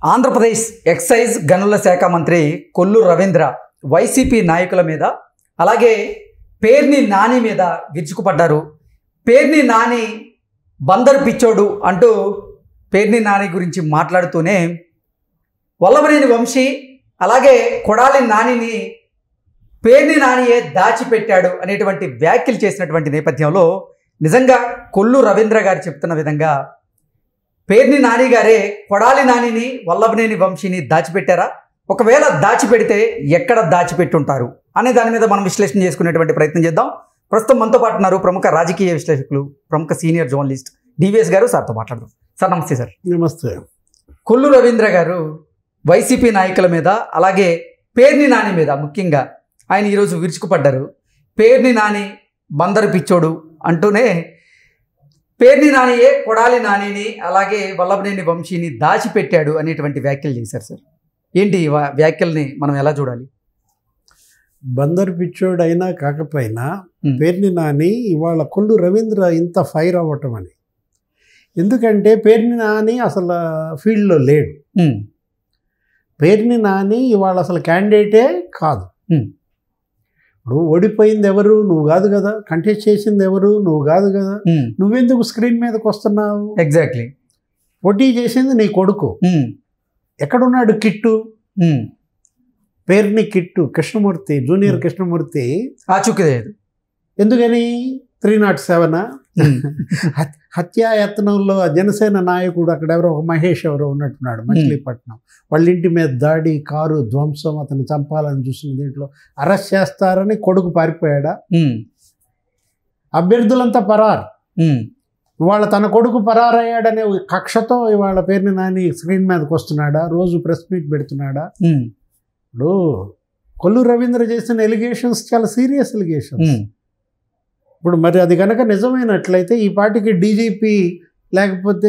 Andhra Pradesh excise గనుల శాఖ మంత్రి కొల్లు రవీంద్ర వైసీపీ నాయకుల మీద అలాగే పేర్ని నాని మీద విరుచుకుపడ్డారు పేర్ని నాని బందరు పిచ్చోడు అంటూ పేర్ని నాని గురించి మాట్లాడుతూనే వల్లభనేని వంశీ అలాగే కొడాలి నానిని పేర్ని నానియే దాచిపెట్టాడు అనేటువంటి వ్యాఖ్యలు చేసినటువంటి నేపథ్యంలో నిజంగా కొల్లు రవీంద్ర గారు చెప్తున్న విధంగా పేర్ని నాని గారే కొడాలి నానిని వల్లభనేని వంశీని దాచిపెట్టారా ఒకవేళ దాచిపెడితే ఎక్కడ దాచిపెట్టుంటారు అనే దాని మీద మనం విశ్లేషణ చేసుకునేటువంటి ప్రయత్నం చేద్దాం ప్రస్తుతం మనతో పాటు ఉన్నారు ప్రముఖ రాజకీయ విశ్లేషకులు ప్రముఖ సీనియర్ జర్నలిస్ట్ డివిఎస్ గారు సార్తో మాట్లాడదాం సార్ నమస్తే సార్ నమస్తే కొల్లు రవీంద్ర గారు వైసీపీ నాయకుల మీద అలాగే పేర్ని నాని మీద ముఖ్యంగా ఆయన ఈరోజు విరుచుకుపడ్డారు పేర్ని నాని బందరు పిచ్చోడు అంటూనే పేర్ని నానియే కొడాలి నానిని అలాగే వల్లభనేని వంశీని దాచిపెట్టాడు అనేటువంటి వ్యాఖ్యలు చేశారు సార్ ఏంటి ఈ వా- వ్యాఖ్యల్ని మనం ఎలా చూడాలి బందరు పిచ్చోడు అయినా కాకపోయినా Hmm. పేర్ని నాని ఇవాళ కొల్లు రవీంద్ర ఇంత ఫైర్ అవ్వటం అని ఎందుకంటే పేర్ని నాని అసలు ఫీల్డ్లో లేడు ఉమ్, పేర్ని నాని ఇవాళ అసలు క్యాండిడేటే కాదు Hmm. ఇప్పుడు ఓడిపోయింది ఎవరు నువ్వు కాదు కదా కంటెస్ట్ చేసింది ఎవరు నువ్వు కాదు కదా ఉమ్, నువ్వెందుకు స్క్రీన్ మీదకి వస్తున్నావు ఎగ్జాక్ట్లీ పోటీ చేసింది నీ కొడుకు ఉమ్, ఎక్కడున్నాడు కిట్టు ఉమ్, పేర్ని కిట్టు కృష్ణమూర్తి జూనియర్ Hmm. కృష్ణమూర్తి ఆచూకలేదు ఎందుకని త్రీ నాట్ సెవెన్ ఉమ్, హత్యాయత్నంలో ఆ జనసేన నాయకుడు అక్కడ ఎవరో ఒక మహేష్ ఎవరో ఉన్నట్టున్నాడు మచిలీపట్నం వాళ్ళ ఇంటి మీద దాడి కారు ధ్వంసం అతను చంపాలని చూసిన దీంట్లో అరెస్ట్ చేస్తారని కొడుకు పారిపోయాడా ఉమ్, అభ్యర్థులంతా పరారు ఉమ్, ఇవాళ తన కొడుకు పరారయ్యాడనే కక్షతో ఇవాళ పేరుని నాని స్క్రీన్ మీదకి వస్తున్నాడా రోజు ప్రెస్ మీట్ పెడుతున్నాడా ఉమ్, ఇప్పుడు కొల్లు రవీంద్ర చేసిన ఎలిగేషన్స్ చాలా సీరియస్ ఎలిగేషన్స్ ఉమ్, ఇప్పుడు మరి అది కనుక నిజమైనట్లయితే ఈ పార్టీకి డీజీపీ లేకపోతే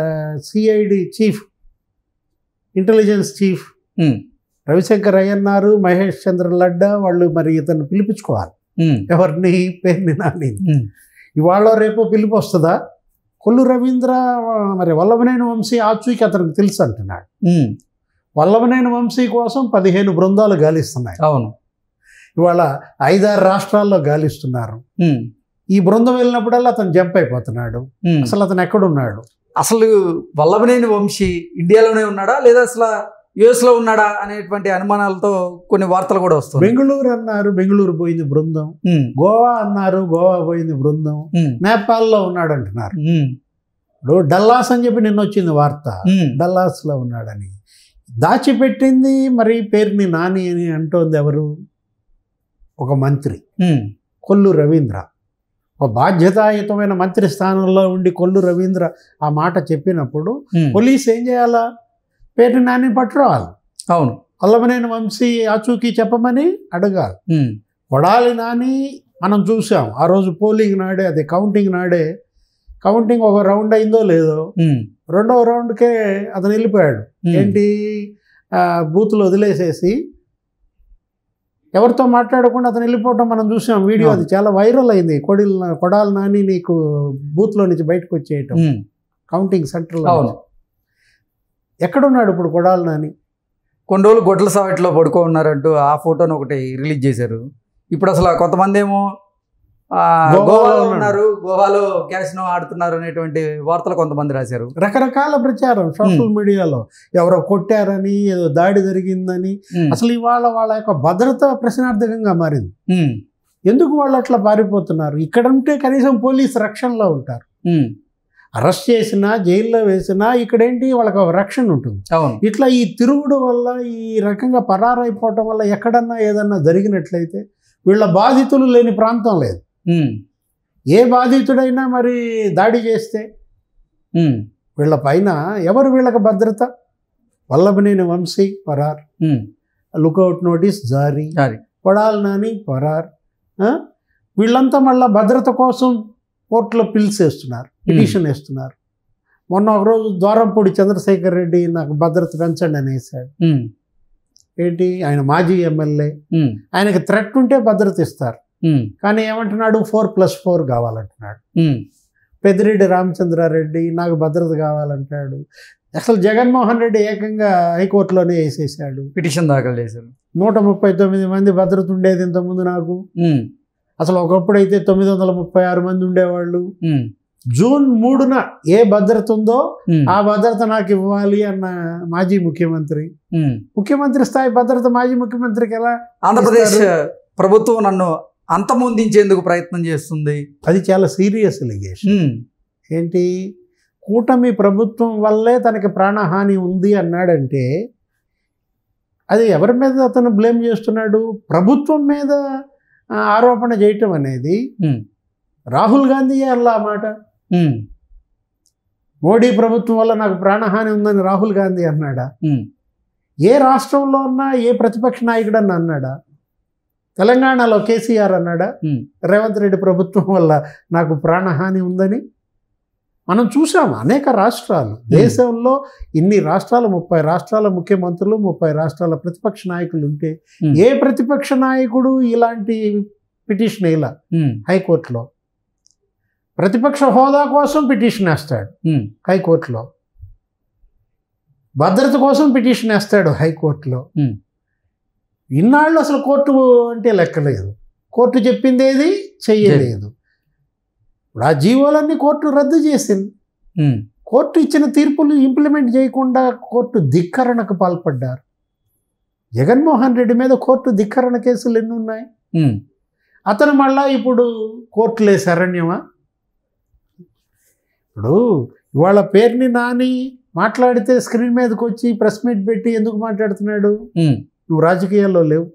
సిఐడి చీఫ్ ఇంటెలిజెన్స్ చీఫ్ ఉమ్, రవిశంకర్ అయ్యన్నారు మహేష్ చంద్ర లడ్డా వాళ్ళు మరి ఇతను పిలిపించుకోవాలి ఉమ్, ఎవరిని పేరుని నాని ఉమ్, ఇవాళ రేపు పిలుపు వస్తుందా కొల్లు రవీంద్ర మరి వల్లభనేని వంశీ ఆచూకి అతనికి తెలుసు అంటున్నాడు ఉమ్, వల్లభనేని వంశీ కోసం పదిహేను బృందాలు గాలిస్తున్నాయి అవును ఇవాళ ఐదారు రాష్ట్రాల్లో గాలిస్తున్నారు ఉమ్, ఈ బృందం వెళ్ళినప్పుడల్లా అతను జంప్ అయిపోతున్నాడు ఉమ్. అసలు అతను ఎక్కడున్నాడు అసలు వల్లభనేని వంశీ ఇండియాలోనే ఉన్నాడా లేదా అసలు యుఎస్ లో ఉన్నాడా అనేటువంటి అనుమానాలతో కొన్ని వార్తలు కూడా వస్తుంది బెంగళూరు అన్నారు బెంగళూరు పోయింది బృందం గోవా అన్నారు గోవా పోయింది బృందం నేపాల్లో ఉన్నాడు అంటున్నారు ఇప్పుడు డల్లాస్ అని చెప్పి నిన్న వచ్చింది వార్త డల్లాస్లో ఉన్నాడని దాచిపెట్టింది మరి పేరుని నాని అని అంటోంది ఎవరు ఒక మంత్రి కొల్లు రవీంద్ర ఒక బాధ్యతాయుతమైన మంత్రి స్థానంలో ఉండి కొల్లు రవీంద్ర ఆ మాట చెప్పినప్పుడు పోలీస్ ఏం చేయాలా పేరుని నాని పట్టుకోవాలి అవును వల్లభనేని వంశీ ఆచూకీ చెప్పమని అడగాలి ఉమ్, కొడాలి నాని మనం చూసాం ఆ రోజు పోలింగ్ నాడే అది కౌంటింగ్ నాడే కౌంటింగ్ ఒక రౌండ్ అయిందో లేదో ఉమ్, రెండవ రౌండ్కే అతను వెళ్ళిపోయాడు ఉమ్, ఏంటి ఆ, బూతులు వదిలేసేసి ఎవరితో మాట్లాడకుండా అతను వెళ్ళిపోవటం మనం చూసాం వీడియో అది చాలా వైరల్ అయింది కొడిల్ కొడాలి నాని నీకు బూత్లో నుంచి బయటకు వచ్చేయటం ఉమ్, కౌంటింగ్ సెంటర్లో అవును ఎక్కడున్నాడు ఇప్పుడు కొడాలి నాని కొన్ని రోజులు గొడ్ల సావిట్లో పడుకో ఉన్నారంటూ ఆ ఫోటోను ఒకటి రిలీజ్ చేశారు ఇప్పుడు అసలు కొంతమంది ఏమో ఆ, గోవాలో గోవాలో ఉన్నాడు. ఉన్నారు గోవాలో క్యాసినో ఆడుతున్నారు అనేటువంటి వార్తలు కొంతమంది రాశారు రకరకాల ప్రచారం సోషల్ మీడియాలో ఎవరో కొట్టారని ఏదో దాడి జరిగిందని ఉమ్, అసలు ఇవాళ వాళ్ళ యొక్క భద్రత ప్రశ్నార్థకంగా మారింది ఉమ్, ఎందుకు వాళ్ళు అట్లా పారిపోతున్నారు ఇక్కడ ఉంటే కనీసం పోలీస్ రక్షణలో ఉంటారు ఉమ్, అరెస్ట్ చేసినా జైల్లో వేసినా ఇక్కడేంటి వాళ్ళకి ఒక రక్షణ ఉంటుంది అవును ఇట్లా ఈ తిరుగుడు వల్ల ఈ రకంగా పరారైపోవటం వల్ల ఎక్కడన్నా ఏదన్నా జరిగినట్లయితే వీళ్ళ బాధితులు లేని ప్రాంతం లేదు ఉమ్, ఏ బాధితుడైనా మరి దాడి చేస్తే ఉమ్, వీళ్ళ పైన ఎవరు వీళ్ళకి భద్రత వల్లభనేని వంశీ పరార్ ఉమ్, లుకౌట్ నోటీస్ జారీ జారీ. కొడాలి నాని పరార్ ఆ? వీళ్ళంతా మళ్ళీ భద్రత కోసం కోర్టులో పిల్స్ వేస్తున్నారు పిటిషన్ వేస్తున్నారు మొన్న ఒకరోజు ద్వారంపూడి చంద్రశేఖర్ రెడ్డి నాకు భద్రత పెంచండి అని వేశాడు ఉమ్, ఏంటి ఆయన మాజీ ఎమ్మెల్యే ఉమ్, ఆయనకి థ్రెట్ ఉంటే భద్రత ఇస్తారు ఉమ్, కానీ ఏమంటున్నాడు ఫోర్ ప్లస్ ఫోర్ కావాలంటున్నాడు ఉమ్, పెద్దిరెడ్డి రామచంద్రారెడ్డి నాకు భద్రత కావాలంటాడు అసలు జగన్మోహన్ రెడ్డి ఏకంగా హైకోర్టులోనే వేసేసాడు పిటిషన్ దాఖలు చేశారు నూట ముప్పై తొమ్మిది మంది భద్రత ఉండేది ఇంతకుముందు నాకు ఉమ్, అసలు ఒకప్పుడు అయితే తొమ్మిది వందల ముప్పై ఆరు మంది ఉండేవాళ్ళు ఉమ్, జూన్ మూడున ఏ భద్రత ఉందో ఉమ్, ఆ భద్రత నాకు ఇవ్వాలి అన్న మాజీ ముఖ్యమంత్రి ఉమ్. ముఖ్యమంత్రి స్థాయి భద్రత మాజీ ముఖ్యమంత్రికి ఎలా ఆంధ్రప్రదేశ్ ప్రభుత్వం నన్ను అంతమొందించేందుకు ప్రయత్నం చేస్తుంది అది చాలా సీరియస్ లిగేషన్ ఉమ్, ఏంటి కూటమి ప్రభుత్వం వల్లే తనకి ప్రాణహాని ఉంది అన్నాడంటే అది ఎవరి మీద అతను బ్లేమ్ చేస్తున్నాడు ప్రభుత్వం మీద ఆ, ఆరోపణ చేయటం అనేది ఉమ్, రాహుల్ గాంధీయే అల్లా ఆ మాట ఉమ్, మోడీ ప్రభుత్వం వల్ల నాకు ప్రాణహాని ఉందని రాహుల్ గాంధీ అన్నాడా ఉమ్, ఏ రాష్ట్రంలో ఉన్నా ఏ ప్రతిపక్ష నాయకుడు అని అన్నాడా తెలంగాణలో కేసీఆర్ అన్నాడా ఉమ్. రేవంత్ రెడ్డి ప్రభుత్వం వల్ల నాకు ప్రాణహాని ఉందని మనం చూసాం అనేక రాష్ట్రాలు దేశంలో ఇన్ని రాష్ట్రాలు ముప్పై రాష్ట్రాల ముఖ్యమంత్రులు ముప్పై రాష్ట్రాల ప్రతిపక్ష నాయకులు ఉంటే Hmm. ఏ ప్రతిపక్ష నాయకుడు ఇలాంటి పిటిషన్ ఇలా ఉమ్, హైకోర్టులో ప్రతిపక్ష హోదా కోసం పిటిషన్ వేస్తాడు ఉమ్, హైకోర్టులో భద్రత కోసం పిటిషన్ వేస్తాడు హైకోర్టులో Hmm. ఇన్నాళ్ళు అసలు కోర్టు అంటే లెక్కలేదు కోర్టు చెప్పింది ఏది చెయ్యలేదు ఇప్పుడు ఆ జీవోలన్నీ కోర్టు రద్దు చేసింది ఉమ్, కోర్టు ఇచ్చిన తీర్పులు ఇంప్లిమెంట్ చేయకుండా కోర్టు ధిక్కరణకు పాల్పడ్డారు జగన్మోహన్ రెడ్డి మీద కోర్టు ధిక్కరణ కేసులు ఎన్ని ఉన్నాయి ఉమ్, అతను మళ్ళా ఇప్పుడు కోర్టులే శరణ్యమా ఇప్పుడు ఇవాళ పేరుని నాని మాట్లాడితే స్క్రీన్ మీదకి వచ్చి ప్రెస్ మీట్ పెట్టి ఎందుకు మాట్లాడుతున్నాడు ఉమ్, నువ్వు రాజకీయాల్లో లేవు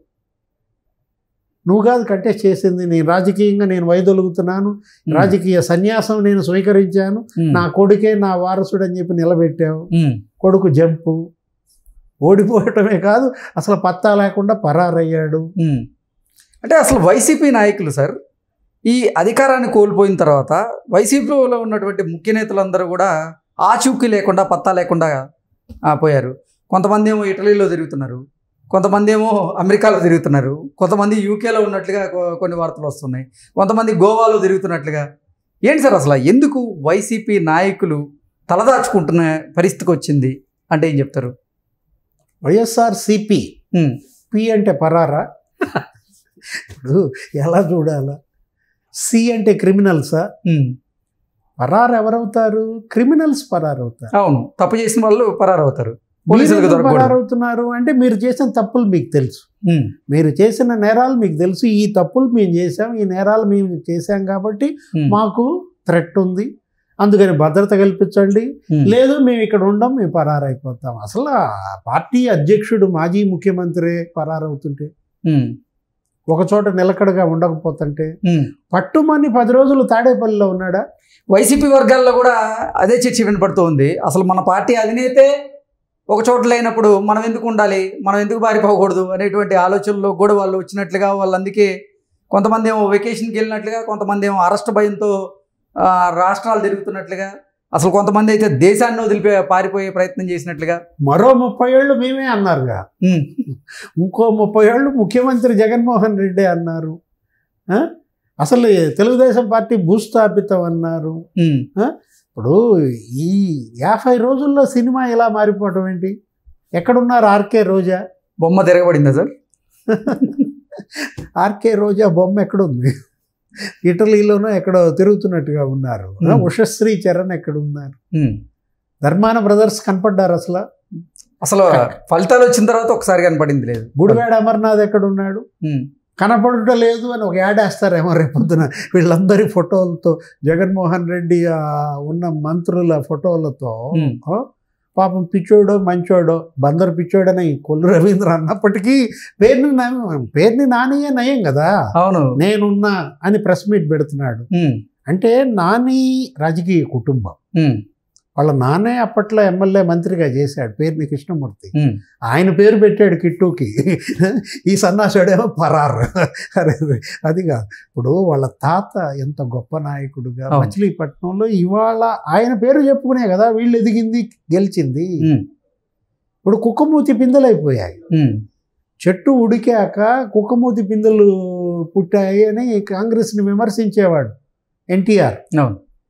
నువ్వు కాదు కంటెస్ట్ చేసింది నేను రాజకీయంగా నేను వైదొలుగుతున్నాను ఉమ్, రాజకీయ సన్యాసం నేను స్వీకరించాను ఉమ్, నా కొడుకే నా వారసుడు అని చెప్పి నిలబెట్టావు ఉమ్, కొడుకు జంపు ఓడిపోవటమే కాదు అసలు పత్తా లేకుండా పరారయ్యాడు ఉమ్. అంటే అసలు వైసీపీ నాయకులు సార్ ఈ అధికారాన్ని కోల్పోయిన తర్వాత వైసీపీలో ఉన్నటువంటి ముఖ్య నేతలందరూ కూడా ఆచూకీ లేకుండా పత్తా లేకుండా ఆ, పోయారు కొంతమంది ఏమో ఇటలీలో తిరుగుతున్నారు కొంతమంది ఏమో అమెరికాలో తిరుగుతున్నారు కొంతమంది యూకేలో ఉన్నట్లుగా కొ- కొన్ని వార్తలు వస్తున్నాయి కొంతమంది గోవాలో తిరుగుతున్నట్లుగా ఏంటి సార్ అసలు ఎందుకు వైసీపీ నాయకులు తలదాచుకుంటున్న పరిస్థితికి వచ్చింది అంటే ఏం చెప్తారు వైఎస్ఆర్ సిపి ఉమ్, పి అంటే పరారా ఇప్పుడు ఎలా చూడాలా సి అంటే క్రిమినల్సా ఉమ్. పరారు ఎవరవుతారు క్రిమినల్స్ పరారవుతారు అవును తప్పు చేసిన వాళ్ళు పరారవుతారు మీరు పోలీసులకు ఎందుకు దొరకకూడదు పరారవుతున్నారు అంటే మీరు చేసిన తప్పులు మీకు తెలుసు ఉమ్, మీరు చేసిన నేరాలు మీకు తెలుసు ఈ తప్పులు మేము చేసాం ఈ నేరాలు మేము చేసాం కాబట్టి ఉమ్, మాకు థ్రెట్ ఉంది అందుకని భద్రత కల్పించండి ఉమ్, లేదు మేము ఇక్కడ ఉండం మేము పరారైపోతాం అసలు ఆ పార్టీ అధ్యక్షుడు మాజీ ముఖ్యమంత్రి పరారవుతుంటే ఉమ్, ఒక చోట నిలకడగా ఉండకపోతుంటే ఉమ్. పట్టుమని పది రోజులు తాడేపల్లిలో ఉన్నాడా వైసీపీ వర్గాల్లో కూడా అదే చర్చ వినపడుతూ ఉంది అసలు మన పార్టీ అధినేతే ఒక చోట లేనప్పుడు మనం ఎందుకు ఉండాలి మనం ఎందుకు పారిపోకూడదు అనేటువంటి ఆలోచనలో కూడా వాళ్ళు వచ్చినట్లుగా వాళ్ళు అందుకే కొంతమంది ఏమో వెకేషన్కి వెళ్ళినట్లుగా కొంతమంది ఏమో అరెస్ట్ భయంతో ఆ, రాష్ట్రాలు తిరుగుతున్నట్లుగా అసలు కొంతమంది అయితే దేశాన్ని వదిలిపోయి పారిపోయే ప్రయత్నం చేసినట్లుగా మరో ముప్పై ఏళ్ళు మేమే అన్నారుగా ఉమ్, ఇంకో ముప్పై ఏళ్ళు ముఖ్యమంత్రి జగన్మోహన్ రెడ్డి అన్నారు ఆ? అసలు తెలుగుదేశం పార్టీ భూస్థాపితం అన్నారు ఉమ్, ఇప్పుడు ఈ యాభై రోజుల్లో సినిమా ఇలా మారిపోవటం ఏంటి ఎక్కడున్నారు ఆర్కే రోజా బొమ్మ తిరగబడిందా సార్ ఆర్కే రోజా బొమ్మ ఎక్కడుంది ఇటలీలోనో ఎక్కడో తిరుగుతున్నట్టుగా ఉన్నారు Hmm. ఉషశ్రీ చరణ్ ఎక్కడ ఉన్నారు ఉమ్. ధర్మాన బ్రదర్స్ కనపడ్డారు అసలు అసలు ఫలితాలు వచ్చిన తర్వాత ఒకసారి కనపడింది లేదు గుడివాడ అమర్నాథ్ ఎక్కడ ఉన్నాడు ఉమ్, కనపడటం లేదు అని ఒక యాడ్ వేస్తారేమో రేపొద్దున వీళ్ళందరి ఫోటోలతో జగన్మోహన్ రెడ్డి ఆ ఉన్న మంత్రుల ఫోటోలతో ఉమ్, ఆ, పాపం పిచ్చోడో మంచోడో బందరు పిచ్చోడని కొల్లు రవీంద్ర అన్నప్పటికీ పేరుని నా- పేరుని నానియే నయం కదా అవును నేనున్నా అని ప్రెస్ మీట్ పెడుతున్నాడు ఉమ్, అంటే నాని రాజకీయ కుటుంబం ఉమ్, వాళ్ళ నాన్నే అప్పట్లో ఎమ్మెల్యే మంత్రిగా చేశాడు పేరుని కృష్ణమూర్తి ఉమ్, ఆయన పేరు పెట్టాడు కిట్టుకి ఈ సన్నాసుడేమో పరారు అరే అది కాదు ఇప్పుడు వాళ్ళ తాత ఎంత గొప్ప నాయకుడుగా అవును. మచిలీపట్నంలో ఇవాళ ఆయన పేరు చెప్పుకునే కదా వీళ్ళు ఎదిగింది గెలిచింది ఉమ్, ఇప్పుడు కుక్కమూతి పిందెలైపోయాయి ఉమ్, చెట్టు ఉడికాక కుక్కమూతి పిందెలు పుట్టాయి అని కాంగ్రెస్ని విమర్శించేవాడు ఎన్టీఆర్ అవును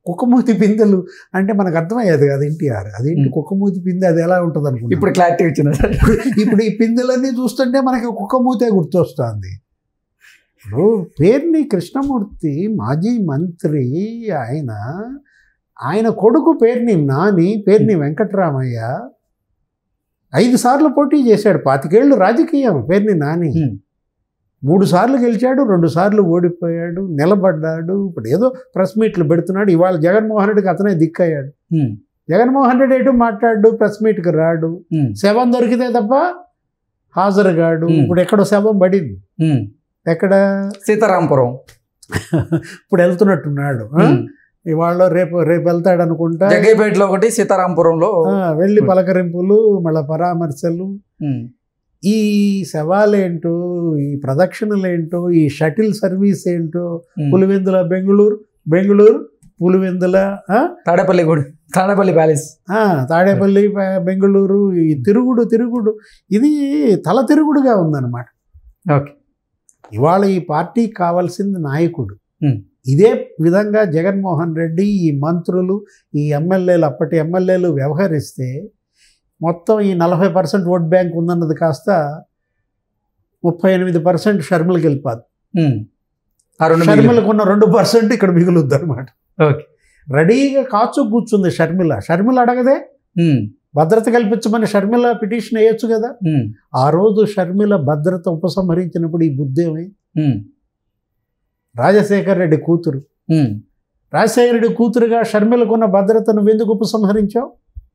కుక్కమూతి పిందెలు అంటే మనకు అర్థమయ్యేది కదా ఎన్టీఆర్ అదేంటి Hmm. కుక్కమూతి పిందె అది ఎలా ఉంటుంది అనుకుంటా ఇప్పుడు క్లారిటీ వచ్చింది సార్ ఇప్పుడు ఈ పిందెలన్నీ చూస్తుంటే మనకి కుక్కమూతే గుర్తొస్తుంది ఇప్పుడు పేర్ని కృష్ణమూర్తి మాజీ మంత్రి ఆయన ఆయన కొడుకు పేరుని నాని పేరుని వెంకట్రామయ్య ఐదు సార్లు పోటీ చేశాడు పాతికేళ్ళు రాజకీయం పేరుని నాని Hmm. మూడు సార్లు గెలిచాడు రెండు సార్లు ఓడిపోయాడు నిలబడ్డాడు ఇప్పుడు ఏదో ప్రెస్ మీట్లు పెడుతున్నాడు ఇవాళ జగన్మోహన్ రెడ్డికి అతనే దిక్కయ్యాడు ఉమ్, జగన్మోహన్ రెడ్డి ఎటు మాట్లాడు ప్రెస్ మీట్కి రాడు ఉమ్, శవం దొరికితే తప్ప హాజరుగాడు Hmm. ఇప్పుడు ఎక్కడో శవం పడింది ఉమ్. ఎక్కడ సీతారాంపురం ఇప్పుడు వెళ్తున్నట్టున్నాడు ఆ? ఉమ్. ఇవాళ రేపు రేపు వెళ్తాడు అనుకుంటా జగ్గైపేటలో ఒకటి సీతారాంపురంలో ఆ, వెళ్ళి పలకరింపులు మళ్ళీ పరామర్శలు ఉమ్, ఈ శవాలేంటో ఈ ప్రదక్షిణలేంటో ఈ షటిల్ సర్వీస్ ఏంటో ఉమ్. పులివెందుల బెంగళూరు బెంగళూరు పులివెందుల ఆ? తాడేపల్లి గుడి తాడేపల్లి ప్యాలెస్ ఆ, తాడేపల్లి బె- బెంగళూరు ఈ తిరుగుడు తిరుగుడు ఇది తల తిరుగుడుగా ఉందన్నమాట ఓకే ఇవాళ ఈ పార్టీకి కావాల్సింది నాయకుడు Hmm. ఇదే విధంగా జగన్మోహన్ రెడ్డి ఈ మంత్రులు ఈ ఎమ్మెల్యేలు అప్పటి ఎమ్మెల్యేలు వ్యవహరిస్తే మొత్తం ఈ నలభై పర్సెంట్ ఓట్ బ్యాంక్ ఉందన్నది కాస్త ముప్పై ఎనిమిది పర్సెంట్ షర్మిలకి వెళ్ళిపోద్ది ఉమ్. ఆ రెండు మిగిలిన- షర్మిలకు ఉన్న రెండు పర్సెంట్ ఇక్కడ మిగులుద్ది అనమాట ఓకే రెడీగా కాచు కూర్చుంది షర్మిల షర్మిల అడగదే ఉమ్, భద్రత కల్పించమని షర్మిల పిటిషన్ వేయొచ్చు కదా ఉమ్, ఆ రోజు షర్మిల భద్రత ఉపసంహరించినప్పుడు ఈ బుద్ధేమి ఉమ్, రాజశేఖర్ రెడ్డి కూతురు ఉమ్. రాజశేఖర రెడ్డి కూతురుగా షర్మిలకున్న భద్రత నువ్వెందుకు ఉపసంహరించావు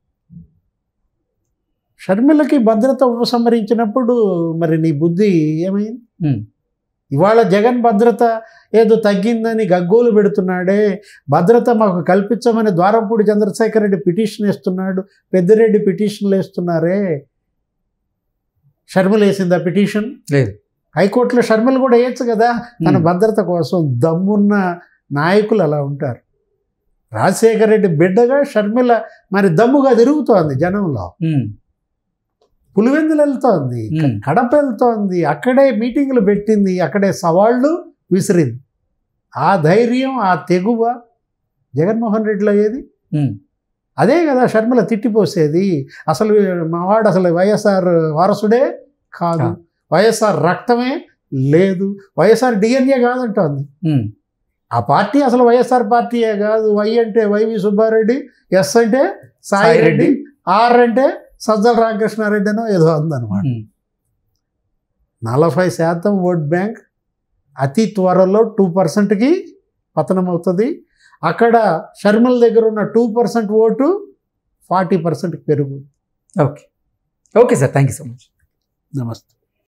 షర్మిలకి భద్రత ఉపసంహరించినప్పుడు మరి నీ బుద్ధి ఏమైంది ఉమ్. ఇవాళ జగన్ భద్రత ఏదో తగ్గిందని గగ్గోలు పెడుతున్నాడే భద్రత మాకు కల్పించమని ద్వారంపూడి చంద్రశేఖర్ రెడ్డి పిటిషన్ వేస్తున్నాడు పెద్దిరెడ్డి పిటిషన్లు వేస్తున్నారే షర్మిల వేసిందా పిటిషన్ లేదు. హైకోర్టులో షర్మిల కూడా వేయచ్చు కదా తన ఉమ్. భద్రత కోసం దమ్మున్న నాయకులు అలా ఉంటారు రాజశేఖర రెడ్డి బిడ్డగా షర్మిల మరి దమ్ముగా తిరుగుతోంది జనంలో ఉమ్, పులివెందులు వెళ్తోంది ఉమ్. కడప వెళ్తోంది అక్కడే మీటింగులు పెట్టింది అక్కడే సవాళ్ళు విసిరింది ఆ ధైర్యం ఆ తెగువ జగన్మోహన్ రెడ్డిలో ఏది ఉమ్. అదే కదా షర్మిల తిట్టిపోసేది అసలు మావాడు అసలు వైఎస్ఆర్ వారసుడే కాదు కాదు. వైఎస్ఆర్ రక్తమే లేదు వైఎస్ఆర్ డిఎన్ఏ కాదంటోంది ఉమ్. ఆ పార్టీ అసలు వైఎస్ఆర్ పార్టీయే కాదు వై అంటే వైవి సుబ్బారెడ్డి ఎస్ అంటే సాయి సాయి రెడ్డి రెడ్డి. ఆర్ అంటే సజ్జల రామకృష్ణారెడ్డి అనో ఏదో అందనమాట ఉమ్. నలభై శాతం ఓట్ బ్యాంక్ అతి త్వరలో టూ పర్సెంట్కి పతనం అవుతుంది అక్కడ షర్మిల దగ్గర ఉన్న టూ పర్సెంట్ ఓటు ఫార్టీ పర్సెంట్కి పెరుగు okay okay sir thank you so much నమస్తే